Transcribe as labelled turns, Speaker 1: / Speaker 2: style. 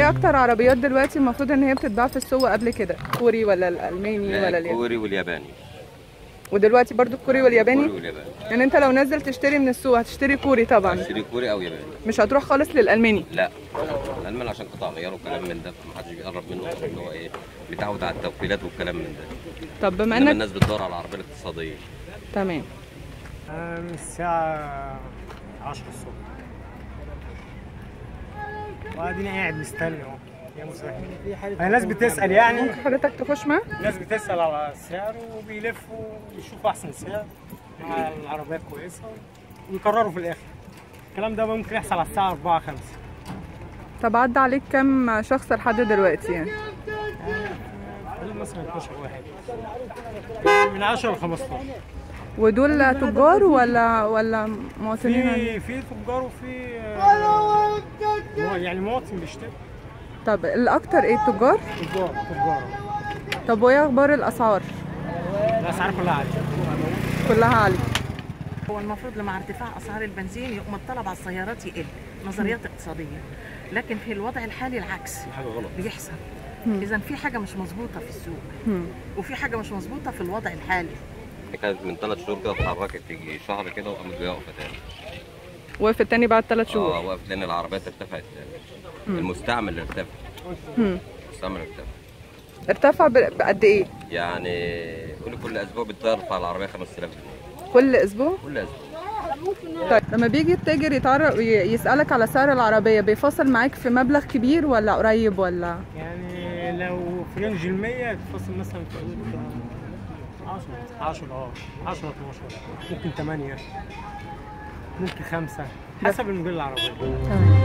Speaker 1: ايه اكتر عربيات دلوقتي المفروض ان هي بتتباع في السوق قبل كده كوري ولا الالماني
Speaker 2: لا
Speaker 1: ولا الياباني
Speaker 2: الكوري والياباني
Speaker 1: ودلوقتي برضو الكوري والياباني
Speaker 2: الكوري والياباني
Speaker 1: يعني انت لو نزل تشتري من السوق هتشتري كوري طبعا
Speaker 2: اشتري كوري او ياباني
Speaker 1: مش هتروح خالص للالماني
Speaker 2: لا الالمان عشان قطع غيار وكلام من ده محدش بيقرب منه عشان هو ايه بيتعود على التوكيلات والكلام من ده
Speaker 1: طب بما
Speaker 2: انما
Speaker 1: انك
Speaker 2: الناس بتدور على العربيه الاقتصاديه
Speaker 1: تمام
Speaker 3: آه، من الساعة 10 الصبح وادينا قاعد مستني اهو يا مسهل الناس بتسأل يعني
Speaker 1: ممكن حضرتك تخش معاه
Speaker 3: الناس بتسأل على السعر وبيلفوا يشوفوا أحسن سعر مع العربيات كويسة ويقرروا في الآخر الكلام ده ممكن يحصل على الساعة 4 5
Speaker 1: طب عدى عليك كام شخص لحد دلوقتي يعني
Speaker 3: قول مثلا 12 واحد من 10 ل 15
Speaker 1: ودول تجار ولا ولا مواطنين
Speaker 3: في في تجار وفي آه، مو- يعني مواطن بيشتري
Speaker 1: طب الاكتر ايه التجار
Speaker 3: تجار تجار
Speaker 1: طب وايه اخبار الاسعار
Speaker 3: الأسعار كلها عالية
Speaker 1: كلها عاليه
Speaker 4: هو المفروض لمع ارتفاع اسعار البنزين يقوم الطلب على السيارات يقل نظريات اقتصاديه لكن في الوضع الحالي العكس
Speaker 2: حاجه غلط
Speaker 4: بيحصل اذا في حاجه مش مظبوطه في السوق
Speaker 1: مم.
Speaker 4: وفي حاجه مش مظبوطه في الوضع الحالي
Speaker 2: كانت من ثلاث شهور كده اتحركت تيجي شهر كده وقامت جايه واقفه تاني
Speaker 1: وقفت تاني بعد ثلاث
Speaker 2: اه
Speaker 1: شهور
Speaker 2: وقفت لان العربيات ارتفعت تاني المستعمل ارتفع
Speaker 1: مم.
Speaker 2: المستعمل ارتفع
Speaker 1: ارتفع ب- بقد ايه
Speaker 2: يعني قولي كل اسبوع بترفع العربيه 5000 جنيه
Speaker 1: كل اسبوع
Speaker 2: كل اسبوع
Speaker 1: طيب لما بيجي التاجر يتعرف يسالك على سعر العربيه بيفصل معاك في مبلغ كبير ولا قريب ولا
Speaker 3: يعني لو في رينج ال 100 تفصل مثلا في حدود 10 10 اه 10 12 ممكن 8 ممكن 5 حسب الموديل العربية
Speaker 1: تمام